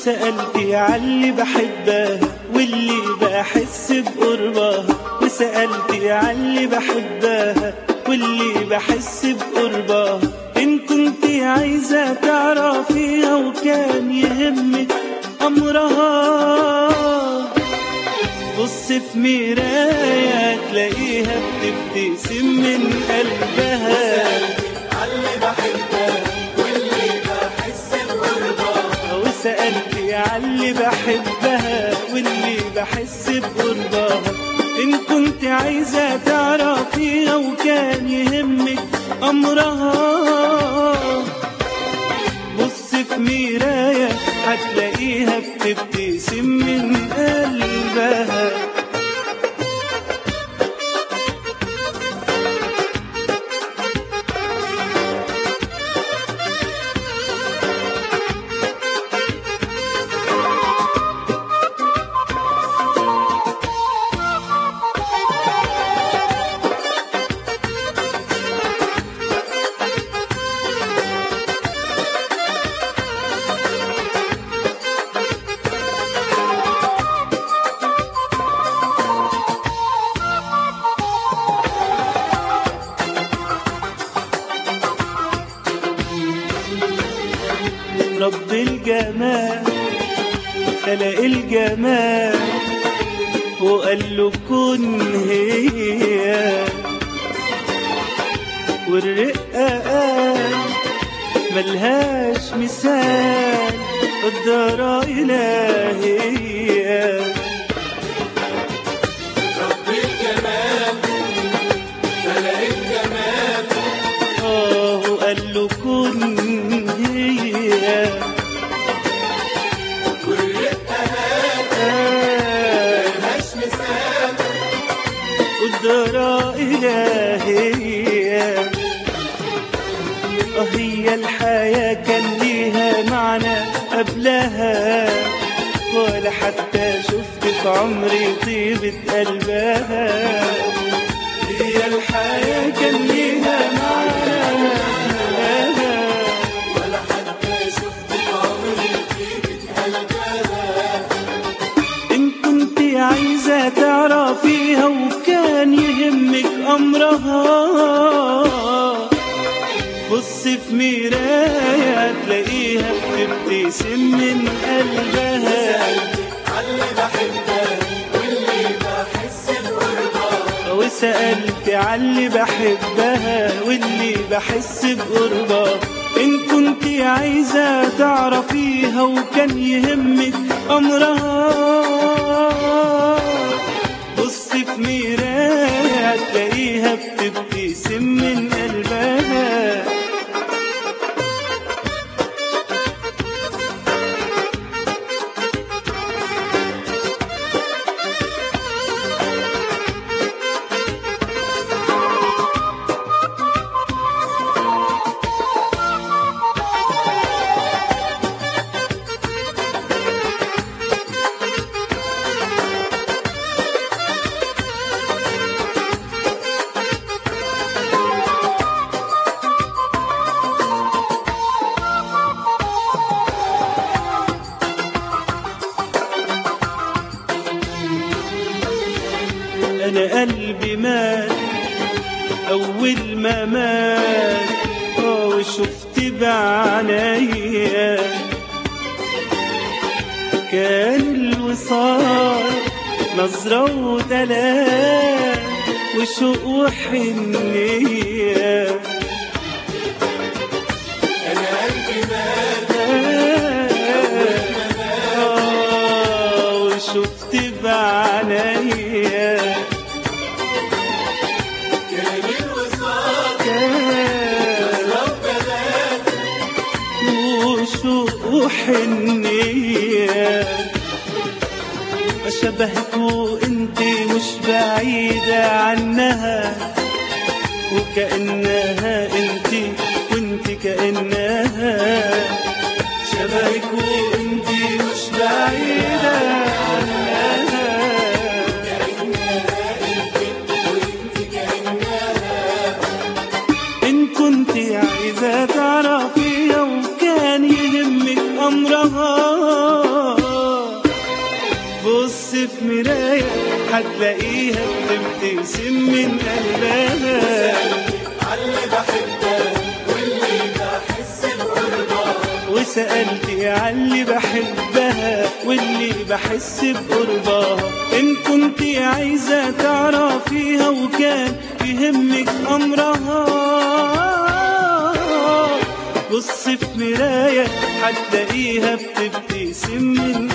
وسألتي عاللي بحبها واللي بحس بقربها وسألتي عاللي بحبها واللي بحس بقربها إن كنت عايزة تعرفيها وكان يهمك أمرها بص في مراية تلاقيها بتبتسم من قلبها علي بحبها واللي بحس بقربها وسألت عاللي بحبها واللي بحس بقربها إن كنت عايزة تعرفيها وكان يهمك أمرها بص في مراية هتلاقيها بتبتسم من قلبها رب الجمال خلق الجمال وقال له كن هي والرقة قال ملهاش مثال قدرة إلهية رب الجمال خلق الجمال آه وقال له كن هي والرقة آه ملهاش مثال قدرة إلهية آه هي الحياة كان ليها معنى قبلها ولا حتى شفت في عمري طيبة قلبها هي الحياة كان ليها معنى قبلها ولا حتى شفت عمري طيبة قلبها إن كنت عايزة تعرفيها وكان يهمك أمرها بص في مراية تلاقيها بتبتسم من قلبها علي بحبها واللي بحس بقربها وسألت عاللي بحبها واللي بحس بقربها إن كنت عايزة تعرفيها وكان يهمك أمرها بص في مراية تلاقيها بتبتسم من قلبها أنا قلبي مات أول ما مات آه وشفت بعينيا كان الوصال نظرة ودلال وشوق وحنية أنا قلبي مات آه وشفت بعينيا كان الوصال كان رب بلاد وشوق وحنية شبهك وانت مش بعيدة عنها وكأنها انت وانت كأنها شبهك وانت مش بعيدة عنها إن كنت عايزة تعرفيها وكان يهمك أمرها مراية هتلاقيها بتبتسم من قلبها علي بحبها واللي بحس بقربها وسألت عاللي بحبها واللي بحس بقربها إن كنت عايزة تعرفيها وكان يهمك أمرها بص في مراية هتلاقيها بتبتسم من